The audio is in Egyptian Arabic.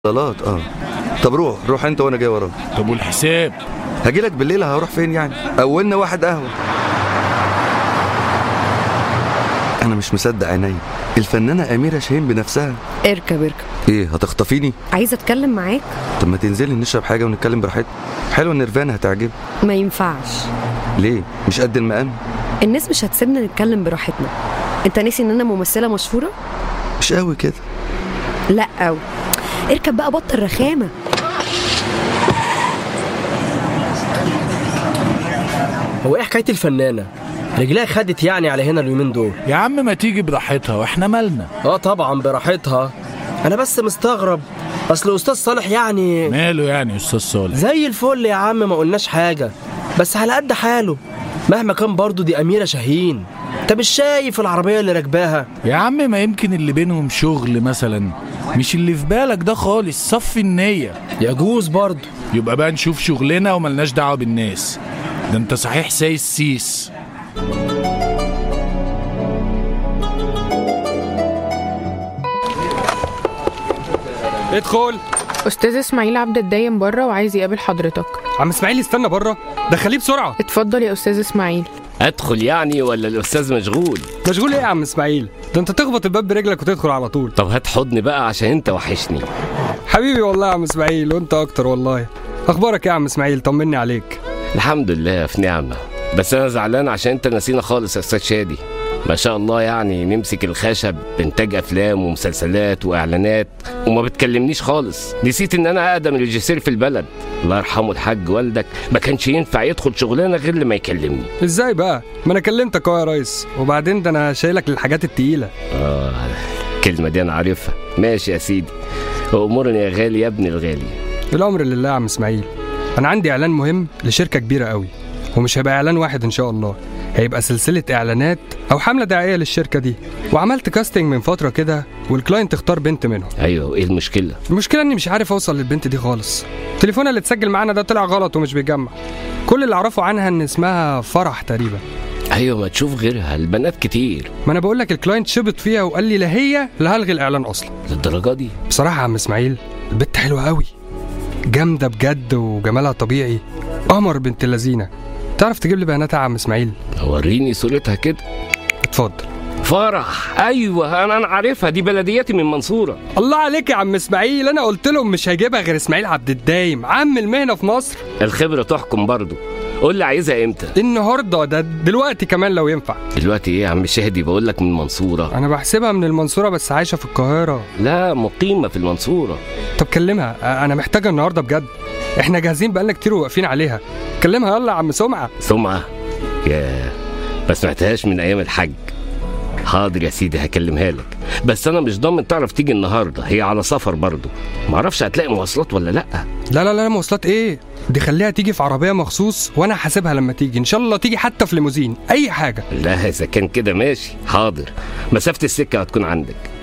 صلات اه طب روح روح انت وانا جاي وراك طب والحساب هاجي لك بالليل هروح فين يعني اولنا واحد قهوه انا مش مصدق عيني الفنانه اميره شاهين بنفسها اركب اركب ايه هتخطفيني عايزه اتكلم معاك طب ما تنزلي نشرب حاجه ونتكلم براحتنا حلو النيرفانا هتعجبك ما ينفعش ليه مش قد المقام الناس مش هتسيبنا نتكلم براحتنا انت ناسي ان انا ممثله مشهوره مش قوي كده لا قوي اركب بقى بطل رخامه هو ايه حكايه الفنانه رجليها خدت يعني على هنا اليومين دول يا عم ما تيجي براحتها واحنا مالنا اه طبعا براحتها انا بس مستغرب اصل استاذ صالح يعني ماله يعني يا استاذ صالح زي الفل يا عم ما قلناش حاجه بس على قد حاله مهما كان برضه دي اميره شاهين انت مش شايف العربيه اللي راكباها يا عم ما يمكن اللي بينهم شغل مثلا مش اللي في بالك ده خالص صفي النية يجوز برضه يبقى بقى نشوف شغلنا وملناش دعوة بالناس ده انت صحيح سايس سيس ادخل استاذ اسماعيل عبد الدايم بره وعايز يقابل حضرتك عم اسماعيل استنى بره دخليه بسرعه اتفضل يا استاذ اسماعيل ادخل يعني ولا الاستاذ مشغول مشغول ايه يا عم اسماعيل ده انت تخبط الباب برجلك وتدخل على طول طب هات حضن بقى عشان انت وحشني حبيبي والله يا عم اسماعيل وانت اكتر والله اخبارك إيه يا عم اسماعيل طمني عليك الحمد لله في نعمه بس انا زعلان عشان انت نسينا خالص يا استاذ شادي ما شاء الله يعني نمسك الخشب بانتاج افلام ومسلسلات واعلانات وما بتكلمنيش خالص نسيت ان انا اقدم ريجيسير في البلد الله يرحمه الحاج والدك ما كانش ينفع يدخل شغلانه غير لما يكلمني ازاي بقى ما انا كلمتك اهو يا ريس وبعدين ده انا شايلك للحاجات التقيله اه الكلمه دي انا عارفها ماشي يا سيدي امورني يا غالي يا ابني الغالي الامر لله يا عم اسماعيل انا عندي اعلان مهم لشركه كبيره قوي ومش هيبقى اعلان واحد ان شاء الله هيبقى سلسله اعلانات او حمله دعائيه للشركه دي وعملت كاستنج من فتره كده والكلاينت اختار بنت منهم ايوه ايه المشكله المشكله اني مش عارف اوصل للبنت دي خالص تليفونها اللي اتسجل معانا ده طلع غلط ومش بيجمع كل اللي اعرفه عنها ان اسمها فرح تقريبا ايوه ما تشوف غيرها البنات كتير ما انا بقول لك الكلاينت شبط فيها وقال لي لا هي لا هلغي الاعلان اصلا للدرجه دي بصراحه يا عم اسماعيل البت حلوه قوي جامده بجد وجمالها طبيعي قمر بنت اللذينه تعرف تجيب لي بياناتها يا عم اسماعيل وريني صورتها كده اتفضل فرح ايوه انا انا عارفها دي بلدياتي من منصوره الله عليك يا عم اسماعيل انا قلت لهم مش هجيبها غير اسماعيل عبد الدايم عم المهنه في مصر الخبره تحكم برضه قول لي عايزها امتى النهارده ده دلوقتي كمان لو ينفع دلوقتي ايه يا عم شهدي بقول لك من منصوره انا بحسبها من المنصوره بس عايشه في القاهره لا مقيمه في المنصوره طب كلمها انا محتاجه النهارده بجد احنا جاهزين بقالنا كتير وواقفين عليها كلمها يلا يا عم سمعه سمعه يا ما سمعتهاش من ايام الحج حاضر يا سيدي هكلمها لك بس انا مش ضامن تعرف تيجي النهارده هي على سفر برضه معرفش هتلاقي مواصلات ولا لا لا لا لا مواصلات ايه دي خليها تيجي في عربيه مخصوص وانا هحاسبها لما تيجي ان شاء الله تيجي حتى في ليموزين اي حاجه لا اذا كان كده ماشي حاضر مسافه السكه هتكون عندك